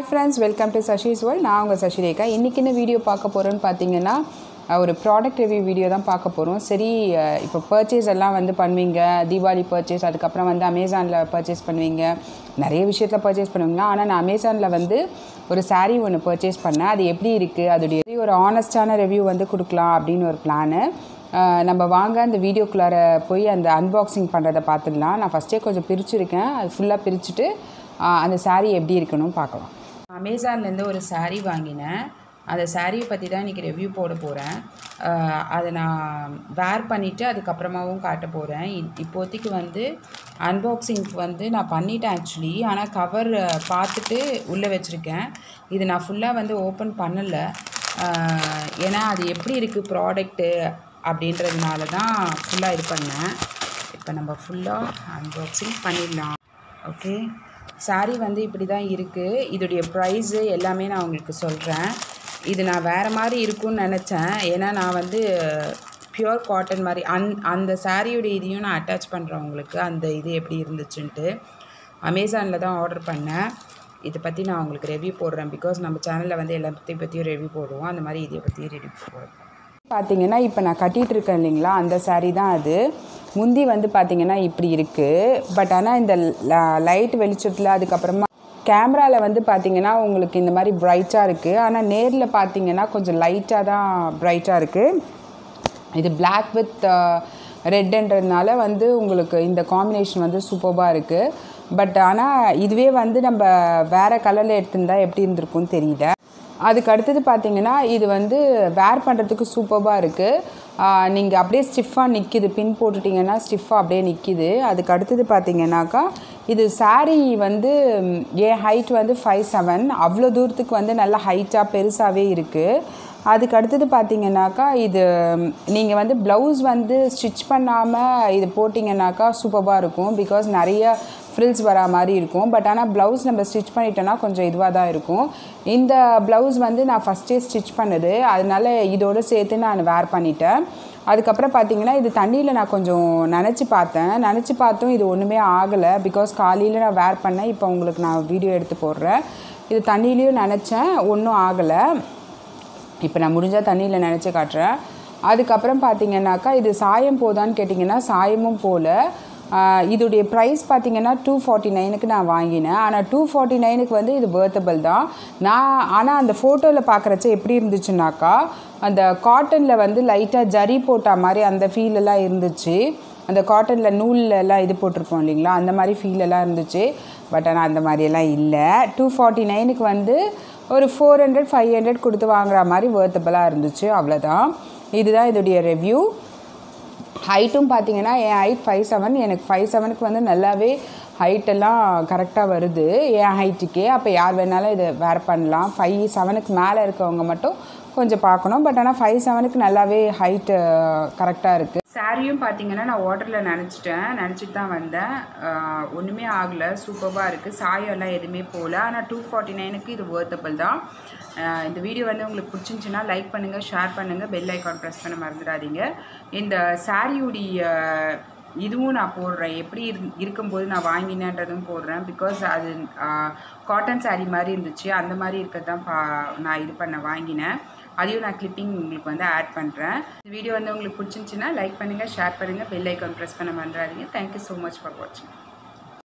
friends welcome to Sashi's world நான் உங்கள் சஷிரேகா இன்றைக்கி என்ன வீடியோ பார்க்க போகிறோன்னு பார்த்தீங்கன்னா அஹ், ஒரு ப்ராடக்ட் ரிவ்யூ வீடியோ தான் பார்க்க போகிறோம் சரி அஹ், இப்போ பர்ச்சேஸ் எல்லாம் வந்து பண்ணுவீங்க தீபாவளி பர்ச்சேஸ் அதுக்கப்புறம் வந்து அமேசானில் பர்ச்சேஸ் பண்ணுவீங்க நிறைய விஷயத்தில் பர்ச்சேஸ் பண்ணுவீங்க ஆனால் நான் அமேசானில் வந்து ஒரு saree ஒன்று பர்ச்சேஸ் பண்ணேன் அது எப்படி இருக்குது அதோடைய ஒரு ஆனஸ்டான ரிவ்யூ வந்து கொடுக்கலாம் அப்படின்னு ஒரு பிளானு நம்ம வாங்க அந்த வீடியோக்குள்ளார போய் அந்த அன்பாக்சிங் பண்ணுறதை பார்த்துடலாம் நான் ஃபஸ்ட்டே கொஞ்சம் பிரிச்சுருக்கேன் அது ஃபுல்லாக பிரிச்சுட்டு ஆஹ் அந்த saree எப்படி இருக்கணும் பார்க்கலாம் அமேசான்லேருந்து ஒரு saree வாங்கினேன் அந்த சாரியை பற்றி தான் இன்றைக்கி ரிவ்யூ போட போகிறேன் அதை நான் வேர் பண்ணிவிட்டு அதுக்கப்புறமாவும் காட்ட போகிறேன் இப்போதைக்கு வந்து அன்பாக்சிங்க்கு வந்து நான் பண்ணிட்டேன் ஆக்சுவலி ஆனால் கவர் பார்த்துட்டு உள்ளே வச்சுருக்கேன் இது நான் ஃபுல்லாக வந்து ஓப்பன் பண்ணலை ஆஹ் ஏன்னா அது எப்படி இருக்குது ப்ராடக்ட்டு அப்படின்றதுனால தான் ஃபுல்லாக இது பண்ணேன் இப்போ நம்ம ஃபுல்லாக அன்பாக்சிங் பண்ணிடலாம் ஓகே saree வந்து இப்படி தான் இருக்குது இதோடைய ப்ரைஸு எல்லாமே நான் உங்களுக்கு சொல்கிறேன் இது நான் வேறு மாதிரி இருக்கும்னு நினச்சேன் ஏன்னா நான் வந்து பியூர் காட்டன் மாதிரி அந் அந்த சாரியோட இதையும் நான் அட்டாச் பண்ணுறேன் உங்களுக்கு அந்த இது எப்படி இருந்துச்சுன்ட்டு அமேசானில் தான் ஆர்டர் பண்ணேன் இதை பற்றி நான் உங்களுக்கு ரிவ்யூ போடுறேன் பிகாஸ் நம்ம சேனலில் வந்து எல்லாத்தையும் பற்றியும் ரிவ்யூ போடுவோம் அந்த மாதிரி இதை பற்றியும் ரிவ்யூ போடுறேன் பார்த்தீங்கன்னா இப்போ நான் கட்டிகிட்டு இருக்கேன் இல்லைங்களா அந்த saree தான் அது முந்தி வந்து பார்த்தீங்கன்னா இப்படி இருக்குது பட் ஆனால் இந்த லைட் வெளிச்சத்தில் அதுக்கப்புறமா கேமராவில் வந்து பார்த்தீங்கன்னா உங்களுக்கு இந்த மாதிரி பிரைட்டாக இருக்குது ஆனால் நேரில் பார்த்தீங்கன்னா கொஞ்சம் லைட்டாக தான் பிரைட்டாக இருக்குது இது Black வித் ரெட்டுன்றதுனால வந்து உங்களுக்கு இந்த காம்பினேஷன் வந்து சூப்பராக இருக்குது பட் ஆனால் இதுவே வந்து நம்ம வேறு கலரில் எடுத்திருந்தா எப்படி இருந்திருக்கும்னு தெரியல அதுக்கு அடுத்தது பார்த்தீங்கன்னா இது வந்து வேர் பண்ணுறதுக்கு சூப்பராக இருக்குது நீங்கள் அப்படியே ஸ்டிஃபாக நிற்கிது பின் போட்டுட்டிங்கன்னா ஸ்டிஃபாக அப்படியே நிற்கிது அதுக்கு அடுத்தது பார்த்தீங்கன்னாக்கா இது saree வந்து ம், என் ஹைட் வந்து ஃபைவ் செவன் அவ்வளோ தூரத்துக்கு வந்து நல்லா ஹைட்டாக பெருசாகவே இருக்குது அதுக்கு அடுத்தது பார்த்தீங்கன்னாக்கா இது நீங்கள் வந்து ப்ளவுஸ் வந்து ஸ்டிச் பண்ணாமல் இது போட்டிங்கனாக்கா சூப்பராக இருக்கும் பிகாஸ் நிறைய ஃப்ரில்ஸ் வரா மாதிரி இருக்கும் பட் ஆனால் ப்ளவுஸ் நம்ம ஸ்டிச் பண்ணிட்டோன்னா கொஞ்சம் இதுவாக தான் இருக்கும் இந்த ப்ளவுஸ் வந்து நான் ஃபஸ்ட்டே ஸ்டிச் பண்ணது அதனால இதோட சேர்த்து நான் வேர் பண்ணிட்டேன் அதுக்கப்புறம் பார்த்தீங்கன்னா இது தண்ணியில் நான் கொஞ்சம் நினச்சி பார்த்தேன் நினச்சி பார்த்தும் இது ஒன்றுமே ஆகலை பிகாஸ் காலையில் நான் வேர் பண்ணேன் இப்போ உங்களுக்கு நான் வீடியோ எடுத்து போடுறேன் இது தண்ணியிலையும் நினச்சேன் ஒன்றும் ஆகலை இப்போ நான் முடிஞ்சால் தண்ணியில் நினச்சி காட்டுறேன் அதுக்கப்புறம் பார்த்தீங்கன்னாக்கா இது சாயம் போதான்னு கேட்டிங்கன்னா சாயமும் போல ஆஹ் இதோடைய ப்ரைஸ் பார்த்தீங்கன்னா டூ ஃபார்ட்டி நைனுக்கு நான் வாங்கினேன் ஆனால் டூ ஃபார்ட்டி நைனுக்கு வந்து இது வேர்த்தபிள் தான் நான் ஆனால் அந்த ஃபோட்டோவில் பார்க்குறச்ச எப்படி இருந்துச்சுனாக்கா அந்த காட்டனில் வந்து லைட்டாக ஜரி போட்ட மாதிரி அந்த ஃபீல் எல்லாம் இருந்துச்சு அந்த காட்டனில் நூல்ல எல்லாம் இது போட்டிருப்போம் இல்லைங்களா அந்த மாதிரி ஃபீல் எல்லாம் இருந்துச்சு பட் ஆனால் அந்த மாதிரியெல்லாம் இல்லை டூ ஃபார்ட்டி நைனுக்கு வந்து ஒரு ஃபோர் ஹண்ட்ரட் ஃபைவ் ஹண்ட்ரட் கொடுத்து வாங்குற மாதிரி வேர்த்தபிளாக இருந்துச்சு அவ்வளோதான் இதுதான் இதோடைய ரிவ்யூ ஹைட்டும் பார்த்தீங்கன்னா என் ஹைட் ஃபைவ் செவன் எனக்கு ஃபைவ் செவனுக்கு வந்து நல்லாவே ஹைட்டெல்லாம் கரெக்டாக வருது என் ஹைட்டுக்கே அப்போ யார் வேணாலும் இதை வேர் பண்ணலாம் ஃபைவ் செவனுக்கு மேலே இருக்கவங்க மட்டும் கொஞ்சம் பார்க்கணும் பட் ஆனால் ஃபைவ் செவனுக்கு நல்லாவே ஹைட்டு கரெக்டாக இருக்குது சாரியும் பார்த்தீங்கன்னா நான் வாட்டரில் நினச்சிட்டேன் நினச்சிட்டு தான் வந்தேன் ஆஹ் ஒன்றுமே ஆகலை சூப்பராக இருக்குது சாயம் எல்லாம் எதுவுமே போகல ஆனால் டூ ஃபார்ட்டி நைனுக்கு இது வேர்த்தபிள் தான் ஆஹ் இந்த வீடியோ வந்து உங்களுக்கு பிடிச்சிருந்துச்சுன்னா லைக் பண்ணுங்கள் ஷேர் பண்ணுங்கள் பெல் ஐக்கான் ப்ரெஸ் பண்ண மறந்துடாதீங்க இந்த சாரியுடைய இதுவும் நான் போடுறேன் எப்படி இரு இருக்கும்போது நான் வாங்கினேன்றதும் போடுறேன் பிகாஸ் அது காட்டன் saree மாதிரி இருந்துச்சு அந்த மாதிரி இருக்கிறது தான் பா நான் இது பண்ண வாங்கினேன் அதையும் நான் கிளிப்பிங் உங்களுக்கு வந்து ஆட் பண்ணுறேன் இந்த வீடியோ வந்து உங்களுக்கு பிடிச்சிருந்துச்சுன்னா லைக் பண்ணுங்கள் ஷேர் பண்ணுங்கள் பெல் ஐக்கான் ப்ரெஸ் பண்ண மறந்துடாதீங்க தேங்க்யூ ஸோ மச் ஃபார் வாட்சிங்